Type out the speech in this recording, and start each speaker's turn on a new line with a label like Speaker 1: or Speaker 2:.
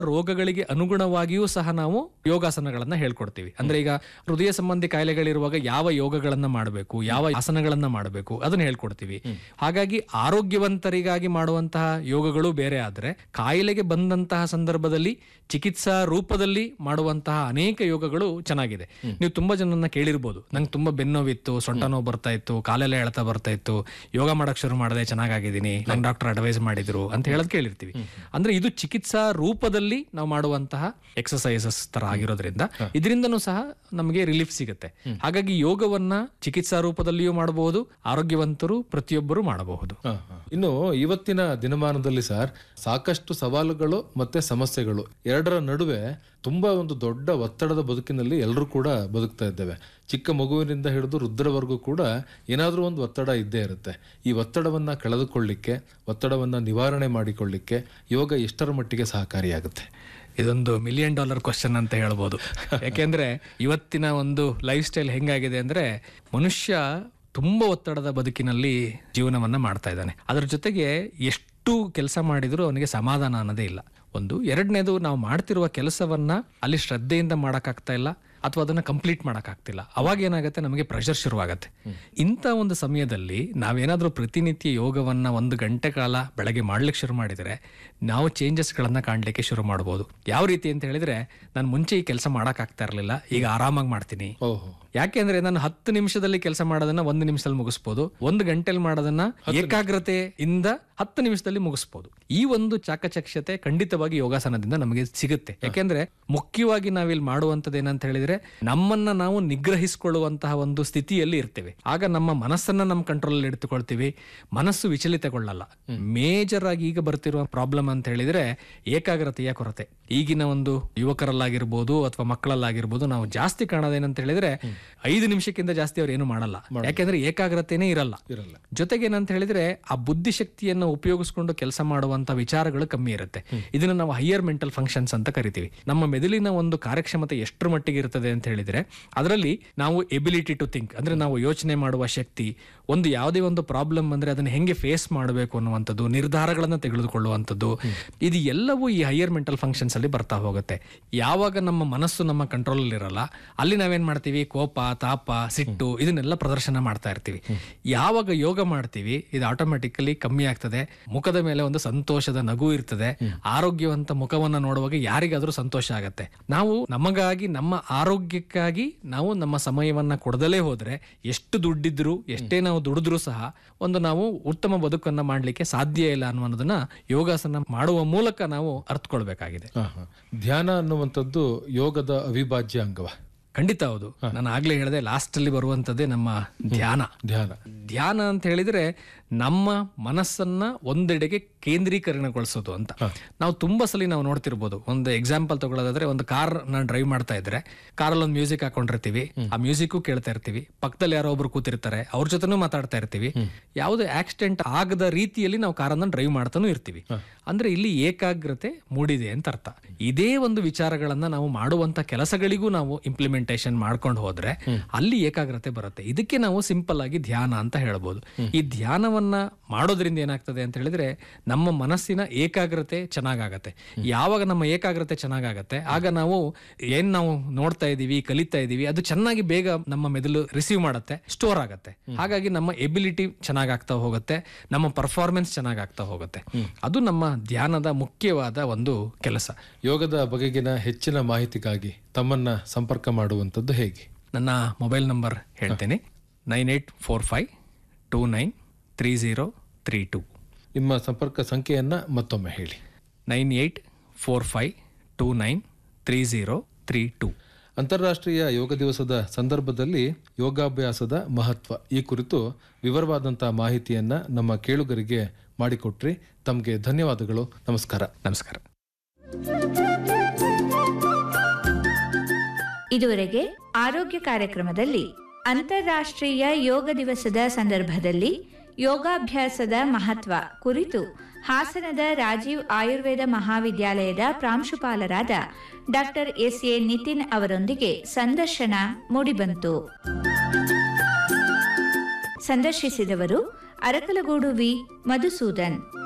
Speaker 1: ರೋಗಗಳಿಗೆ ಅನುಗುಣವಾಗಿಯೂ ಸಹ ನಾವು ಯೋಗಾಸನಗಳನ್ನ ಹೇಳ್ಕೊಡ್ತೀವಿ ಅಂದ್ರೆ ಈಗ ಹೃದಯ ಸಂಬಂಧಿ ಕಾಯಿಲೆಗಳಿರುವಾಗ ಯಾವ ಯೋಗಗಳನ್ನ ಮಾಡಬೇಕು ಯಾವ ಆಸನಗಳನ್ನ ಮಾಡಬೇಕು ಅದನ್ನ ಹೇಳ್ಕೊಡ್ತೀವಿ ಹಾಗಾಗಿ ಆರೋಗ್ಯವಂತರಿಗಾಗಿ ಮಾಡುವಂತಹ ಯೋಗಗಳು ಬೇರೆ ಆದ್ರೆ ಕಾಯಿಲೆಗೆ ಬಂದಂತಹ ಸಂದರ್ಭದಲ್ಲಿ ಚಿಕಿತ್ಸಾ ರೂಪದಲ್ಲಿ ಮಾಡುವಂತಹ ಅನೇಕ ಯೋಗಗಳು ಚೆನ್ನಾಗಿದೆ ನೀವು ತುಂಬಾ ಜನನ್ನ ಕೇಳಿರ್ಬೋದು ನಂಗೆ ತುಂಬಾ ಬೆನ್ನೋವಿತ್ತು ಸೊಂಟ ನೋವು ಬರ್ತಾ ಇತ್ತು ಕಾಲೆಲ್ಲ ಎಳ್ತಾ ಬರ್ತಾ ಇತ್ತು ಯೋಗ ಮಾಡಕ್ ಶುರು ಮಾಡದೆ ಚೆನ್ನಾಗಿದ್ದೀನಿ ನಂಗೆ ಡಾಕ್ಟರ್ ಅಡ್ವೈಸ್ ಮಾಡಿದ್ರು ಅಂತ ಹೇಳೋದ್ ಕೇಳಿರ್ತೀವಿ ಅಂದ್ರೆ ಇದು ಚಿಕಿತ್ಸಾ ರೂಪದಲ್ಲಿ ನಾವು ಮಾಡುವಂತಹ ಎಕ್ಸಸೈಸಸ್ ತರ ಆಗಿರೋದ್ರಿಂದ ಇದರಿಂದನೂ ಸಹ ನಮಗೆ ರಿಲೀಫ್ ಸಿಗುತ್ತೆ ಹಾಗಾಗಿ ಯೋಗವನ್ನ ಚಿಕಿತ್ಸಾ ರೂಪದಲ್ಲಿಯೂ ಮಾಡಬಹುದು ಆರೋಗ್ಯವಂತರು ಪ್ರತಿಯೊಬ್ಬರು ಮಾಡಬಹುದು
Speaker 2: ಹ, ಹ. ಇನ್ನು ಇವತ್ತಿನ ದಿನಮಾನದಲ್ಲಿ ಸರ್ ಸಾಕಷ್ಟು ಸವಾಲುಗಳು ಮತ್ತೆ ಸಮಸ್ಯೆಗಳು ಎರಡರ ನಡುವೆ ತುಂಬಾ ಒಂದು ದೊಡ್ಡ ಒತ್ತಡದ ಬದುಕಿನಲ್ಲಿ ಎಲ್ಲರೂ ಕೂಡ ಬದುಕ್ತಾ ಇದ್ದೇವೆ ಚಿಕ್ಕ ಮಗುವಿನಿಂದ ಹಿಡಿದು ವೃದ್ಧರವರೆಗೂ ಕೂಡ ಏನಾದರೂ ಒಂದು ಒತ್ತಡ ಇದ್ದೇ ಇರುತ್ತೆ ಈ ಒತ್ತಡವನ್ನ ಕಳೆದುಕೊಳ್ಳಿಕ್ಕೆ ಒತ್ತಡವನ್ನ ನಿವಾರಣೆ ಮಾಡಿಕೊಳ್ಳಿಕ್ಕೆ ಯೋಗ ಎಷ್ಟರ ಮಟ್ಟಿಗೆ ಸಹಕಾರಿಯಾಗುತ್ತೆ
Speaker 1: ಇದೊಂದು ಮಿಲಿಯನ್ ಡಾಲರ್ ಕ್ವಶನ್ ಅಂತ ಹೇಳ್ಬೋದು ಯಾಕೆಂದ್ರೆ ಇವತ್ತಿನ ಒಂದು ಲೈಫ್ ಸ್ಟೈಲ್ ಹೆಂಗಾಗಿದೆ ಅಂದ್ರೆ ಮನುಷ್ಯ ತುಂಬಾ ಒತ್ತಡದ ಬದುಕಿನಲ್ಲಿ ಜೀವನವನ್ನ ಮಾಡ್ತಾ ಇದ್ದಾನೆ ಅದ್ರ ಜೊತೆಗೆ ಎಷ್ಟು ಕೆಲಸ ಮಾಡಿದ್ರು ಅವನಿಗೆ ಸಮಾಧಾನ ಅನ್ನೋದೇ ಇಲ್ಲ ಒಂದು ಎರಡನೇದು ನಾವು ಮಾಡ್ತಿರುವ ಕೆಲಸವನ್ನ ಅಲ್ಲಿ ಶ್ರದ್ಧೆಯಿಂದ ಮಾಡಕ್ಕಾಗ್ತಾ ಇಲ್ಲ ಅಥವಾ ಅದನ್ನ ಕಂಪ್ಲೀಟ್ ಮಾಡಕ್ಕಾಗ್ತಿಲ್ಲ ಅವಾಗ ಏನಾಗುತ್ತೆ ನಮಗೆ ಪ್ರೆಷರ್ ಶುರುವಾಗತ್ತೆ ಇಂಥ ಒಂದು ಸಮಯದಲ್ಲಿ ನಾವೇನಾದ್ರೂ ಪ್ರತಿನಿತ್ಯ ಯೋಗವನ್ನ ಒಂದು ಗಂಟೆ ಕಾಲ ಬೆಳಗ್ಗೆ ಮಾಡ್ಲಿಕ್ಕೆ ಶುರು ಮಾಡಿದ್ರೆ ನಾವು ಚೇಂಜಸ್ಗಳನ್ನ ಕಾಣ್ಲಿಕ್ಕೆ ಶುರು ಮಾಡ್ಬೋದು ಯಾವ ರೀತಿ ಅಂತ ಹೇಳಿದ್ರೆ ನಾನು ಮುಂಚೆ ಈ ಕೆಲಸ ಮಾಡಕ್ಕಾಗ್ತಾ ಇರಲಿಲ್ಲ ಈಗ ಆರಾಮಾಗಿ ಮಾಡ್ತೀನಿ
Speaker 2: ಓಹೋ
Speaker 1: ಯಾಕೆಂದ್ರೆ ನಾನು ಹತ್ತು ನಿಮಿಷದಲ್ಲಿ ಕೆಲಸ ಮಾಡೋದನ್ನ ಒಂದು ನಿಮಿಷದಲ್ಲಿ ಮುಗಿಸ್ಬೋದು ಒಂದು ಗಂಟೆಲಿ ಮಾಡೋದನ್ನ ಏಕಾಗ್ರತೆಯಿಂದ ಹತ್ತು ನಿಮಿಷದಲ್ಲಿ ಮುಗಿಸ್ಬೋದು ಈ ಒಂದು ಚಾಕಚಕ್ಯತೆ ಖಂಡಿತವಾಗಿ ಯೋಗಾಸನದಿಂದ ನಮಗೆ ಸಿಗುತ್ತೆ ಯಾಕೆಂದ್ರೆ ಮುಖ್ಯವಾಗಿ ನಾವಿಲ್ಲಿ ಮಾಡುವಂತದ್ದು ಏನಂತ ಹೇಳಿದ್ರೆ ನಮ್ಮನ್ನ ನಾವು ನಿಗ್ರಹಿಸಿಕೊಳ್ಳುವಂತಹ ಒಂದು ಸ್ಥಿತಿಯಲ್ಲಿ ಇರ್ತೇವೆ ಆಗ ನಮ್ಮ ಮನಸ್ಸನ್ನ ನಮ್ಮ ಕಂಟ್ರೋಲ್ ಅಲ್ಲಿ ಇಡ್ತುಕೊಳ್ತೀವಿ ಮನಸ್ಸು ವಿಚಲಿತಗೊಳ್ಳಲ್ಲ ಮೇಜರ್ ಆಗಿ ಈಗ ಬರ್ತಿರುವ ಪ್ರಾಬ್ಲಮ್ ಅಂತ ಹೇಳಿದ್ರೆ ಏಕಾಗ್ರತೆಯ ಕೊರತೆ ಈಗಿನ ಒಂದು ಯುವಕರಲ್ಲಾಗಿರ್ಬೋದು ಅಥವಾ ಮಕ್ಕಳಲ್ಲಾಗಿರ್ಬೋದು ನಾವು ಜಾಸ್ತಿ ಕಾಣೋದೇನಂತ ಹೇಳಿದ್ರೆ ಐದು ನಿಮಿಷಕ್ಕಿಂತ ಜಾಸ್ತಿ ಅವ್ರು ಏನು ಮಾಡಲ್ಲ ಯಾಕೆಂದ್ರೆ ಏಕಾಗ್ರತೆನೇ ಇರಲ್ಲ
Speaker 2: ಇರಲ್ಲ
Speaker 1: ಜೊತೆಗೆ ಏನಂತ ಹೇಳಿದ್ರೆ ಆ ಬುದ್ಧಿಶಕ್ತಿಯನ್ನು ಉಪಯೋಗಿಸ್ಕೊಂಡು ಕೆಲಸ ಮಾಡುವಂತ ವಿಚಾರಗಳು ಕಮ್ಮಿ ಇರುತ್ತೆ ಇದನ್ನ ನಾವು ಹೈಯರ್ ಮೆಂಟಲ್ ಫಂಕ್ಷನ್ಸ್ ಅಂತ ಕರಿತೀವಿ ನಮ್ಮ ಮೆದುಳಿನ ಒಂದು ಕಾರ್ಯಕ್ಷಮತೆ ಎಷ್ಟರ ಮಟ್ಟಿಗೆ ಇರ್ತದೆ ಅಂತ ಹೇಳಿದ್ರೆ ಅದರಲ್ಲಿ ನಾವು ಎಬಿಲಿಟಿ ಟು ಥಿಂಕ್ ಅಂದ್ರೆ ನಾವು ಯೋಚನೆ ಮಾಡುವ ಶಕ್ತಿ ಒಂದು ಯಾವುದೇ ಒಂದು ಪ್ರಾಬ್ಲಮ್ ಬಂದ್ರೆ ಅದನ್ನ ಹೆಂಗೆ ಫೇಸ್ ಮಾಡಬೇಕು ಅನ್ನುವಂಥದ್ದು ನಿರ್ಧಾರಗಳನ್ನ ತೆಗೆದುಕೊಳ್ಳುವಂಥದ್ದು ಇದು ಎಲ್ಲವೂ ಈ ಹೈಯರ್ ಮೆಂಟಲ್ ಫಂಕ್ಷನ್ಸ್ ಅಲ್ಲಿ ಬರ್ತಾ ಹೋಗುತ್ತೆ ಯಾವಾಗ ನಮ್ಮ ಮನಸ್ಸು ನಮ್ಮ ಕಂಟ್ರೋಲ್ ಇರಲ್ಲ ಅಲ್ಲಿ ನಾವೇನ್ ಮಾಡ್ತೀವಿ ಕೋಪ ತಾಪ ಸಿಟ್ಟು ಇದನ್ನೆಲ್ಲ ಪ್ರದರ್ಶನ ಮಾಡ್ತಾ ಇರ್ತೀವಿ ಯಾವಾಗ ಯೋಗ ಮಾಡ್ತೀವಿ ಇದು ಆಟೋಮೆಟಿಕಲಿ ಕಮ್ಮಿ ಆಗ್ತದೆ ಮುಖದ ಮೇಲೆ ಒಂದು ಸಂತೋಷದ ನಗು ಇರ್ತದೆ ಆರೋಗ್ಯವಂತ ಮುಖವನ್ನ ನೋಡುವಾಗ ಯಾರಿಗಾದ್ರೂ ಸಂತೋಷ ಆಗತ್ತೆ ನಾವು ನಮಗಾಗಿ ನಮ್ಮ ಆರೋಗ್ಯಕ್ಕಾಗಿ ನಾವು ನಮ್ಮ ಸಮಯವನ್ನ ಕೊಡದಲೇ ಹೋದ್ರೆ ಎಷ್ಟು ದುಡ್ಡಿದ್ರು ಎಷ್ಟೇ ನಾವು ದುಡಿದ್ರೂ ಸಹ ಒಂದು ನಾವು ಉತ್ತಮ ಬದುಕನ್ನ ಮಾಡ್ಲಿಕ್ಕೆ ಸಾಧ್ಯ ಇಲ್ಲ ಅನ್ನೋದನ್ನ ಯೋಗಾಸನ ಮಾಡುವ ಮೂಲಕ ನಾವು ಅರ್ಥಕೊಳ್ಬೇಕಾಗಿದೆ
Speaker 2: ಹ, ಹ. ಧ್ಯಾನ ಅನ್ನುವಂಥದ್ದು ಯೋಗದ ಅವಿಭಾಜ್ಯ ಅಂಗವ
Speaker 1: ಖಂಡಿತ ಹೌದು ನಾನು ಆಗ್ಲೇ ಹೇಳಿದೆ ಲಾಸ್ಟ್ ಅಲ್ಲಿ ಬರುವಂತದ್ದೇ ನಮ್ಮ ಧ್ಯಾನ
Speaker 2: ಧ್ಯಾನ
Speaker 1: ಧ್ಯಾನ ಅಂತ ಹೇಳಿದ್ರೆ ನಮ್ಮ ಮನಸ್ಸನ್ನ ಒಂದೆಡೆಗೆ ಕೇಂದ್ರೀಕರಣಗೊಳಿಸೋದು ಅಂತ ನಾವು ತುಂಬಾ ಸಲ ನಾವು ನೋಡ್ತಿರ್ಬೋದು ಒಂದು ಎಕ್ಸಾಂಪಲ್ ತಗೊಳ್ಳೋದಾದ್ರೆ ಒಂದು ಕಾರ್ ನಾನು ಡ್ರೈವ್ ಮಾಡ್ತಾ ಇದ್ರೆ ಕಾರಲ್ಲಿ ಒಂದು ಮ್ಯೂಸಿಕ್ ಹಾಕೊಂಡಿರ್ತೀವಿ ಆ ಮ್ಯೂಸಿಕ್ ಕೇಳ್ತಾ ಇರ್ತೀವಿ ಪಕ್ಕದಲ್ಲಿ ಯಾರೋ ಒಬ್ರು ಕೂತಿರ್ತಾರೆ ಅವ್ರ ಜೊತೆನೂ ಮಾತಾಡ್ತಾ ಇರ್ತೀವಿ ಯಾವುದೇ ಆಕ್ಸಿಡೆಂಟ್ ಆಗದ ರೀತಿಯಲ್ಲಿ ನಾವು ಕಾರನ್ನ ಡ್ರೈವ್ ಮಾಡ್ತಾನೂ ಇರ್ತೀವಿ ಅಂದ್ರೆ ಇಲ್ಲಿ ಏಕಾಗ್ರತೆ ಮೂಡಿದೆ ಅಂತ ಅರ್ಥ ಇದೇ ಒಂದು ವಿಚಾರಗಳನ್ನ ನಾವು ಮಾಡುವಂತ ಕೆಲಸಗಳಿಗೂ ನಾವು ಇಂಪ್ಲಿಮೆಂಟೇಷನ್ ಮಾಡ್ಕೊಂಡು ಹೋದ್ರೆ ಅಲ್ಲಿ ಏಕಾಗ್ರತೆ ಬರುತ್ತೆ ಇದಕ್ಕೆ ನಾವು ಸಿಂಪಲ್ ಆಗಿ ಧ್ಯಾನ ಅಂತ ಹೇಳ್ಬೋದು ಈ ಧ್ಯಾನವನ್ನ ಮಾಡೋದ್ರಿಂದ ಏನಾಗ್ತದೆ ಅಂತ ಹೇಳಿದ್ರೆ ನಮ್ಮ ಮನಸ್ಸಿನ ಏಕಾಗ್ರತೆ ಚೆನ್ನಾಗಾಗತ್ತೆ ಯಾವಾಗ ನಮ್ಮ ಏಕಾಗ್ರತೆ ಚೆನ್ನಾಗಾಗತ್ತೆ ಆಗ ನಾವು ಏನ್ ನಾವು ನೋಡ್ತಾ ಇದೀವಿ ಕಲಿತಾ ಇದೀವಿ ಅದು ಚೆನ್ನಾಗಿ ಬೇಗ ನಮ್ಮ ಮೆದುಳು ರಿಸೀವ್ ಮಾಡುತ್ತೆ ಸ್ಟೋರ್ ಆಗತ್ತೆ ಹಾಗಾಗಿ ನಮ್ಮ ಎಬಿಲಿಟಿ ಚೆನ್ನಾಗಾಗ್ತಾ ಹೋಗುತ್ತೆ ನಮ್ಮ ಪರ್ಫಾರ್ಮೆನ್ಸ್ ಚೆನ್ನಾಗಾಗ್ತಾ ಹೋಗುತ್ತೆ ಅದು ನಮ್ಮ ಧ್ಯಾನದ ಮುಖ್ಯವಾದ ಒಂದು ಕೆಲಸ
Speaker 2: ಯೋಗದ ಬಗೆಗಿನ ಹೆಚ್ಚಿನ ಮಾಹಿತಿಗಾಗಿ ತಮ್ಮನ್ನ ಸಂಪರ್ಕ ಮಾಡುವಂಥದ್ದು ಹೇಗೆ
Speaker 1: ನನ್ನ ಮೊಬೈಲ್ ನಂಬರ್ ಹೇಳ್ತೇನೆ nine eight four five two nine three zero three two
Speaker 2: ನಿಮ್ಮ ಸಂಪರ್ಕ ಸಂಖ್ಯೆಯನ್ನ ಮತ್ತೊಮ್ಮೆ ಹೇಳಿ
Speaker 1: nine eight four five two nine three zero three two
Speaker 2: ಅಂತಾರಾಷ್ಟ್ರೀಯ ಯೋಗ ದಿವಸದ ಸಂದರ್ಭದಲ್ಲಿ ಯೋಗಾಭ್ಯಾಸದ ಮಹತ್ವ ಈ ಕುರಿತು ವಿವರವಾದಂತಹ ಮಾಹಿತಿಯನ್ನ ನಮ್ಮ ಕೇಳುಗರಿಗೆ ಮಾಡಿಕೊಟ್ರಿ ತಮಗೆ ಧನ್ಯವಾದಗಳು ನಮಸ್ಕಾರ
Speaker 1: ನಮಸ್ಕಾರ
Speaker 3: ಇದುವರೆಗೆ ಆರೋಗ್ಯ ಕಾರ್ಯಕ್ರಮದಲ್ಲಿ ಅಂತಾರಾಷ್ಟ್ರೀಯ ಯೋಗ ದಿವಸದ ಸಂದರ್ಭದಲ್ಲಿ ಯೋಗಾಭ್ಯಾಸದ ಮಹತ್ವ ಕುರಿತು ಹಾಸನದ ರಾಜೀವ್ ಆಯುರ್ವೇದ ಮಹಾವಿದ್ಯಾಲಯದ ಪ್ರಾಂಶುಪಾಲರಾದ ಡಾಕ್ಟರ್ ಎಸ್ ಎ ನಿತಿನ್ ಅವರೊಂದಿಗೆ ಸಂದರ್ಶನ ಮೂಡಿಬಂತು ಸಂದರ್ಶಿಸಿದವರು ಅರಕಲಗೂಡು ವಿ ಮಧುಸೂದನ್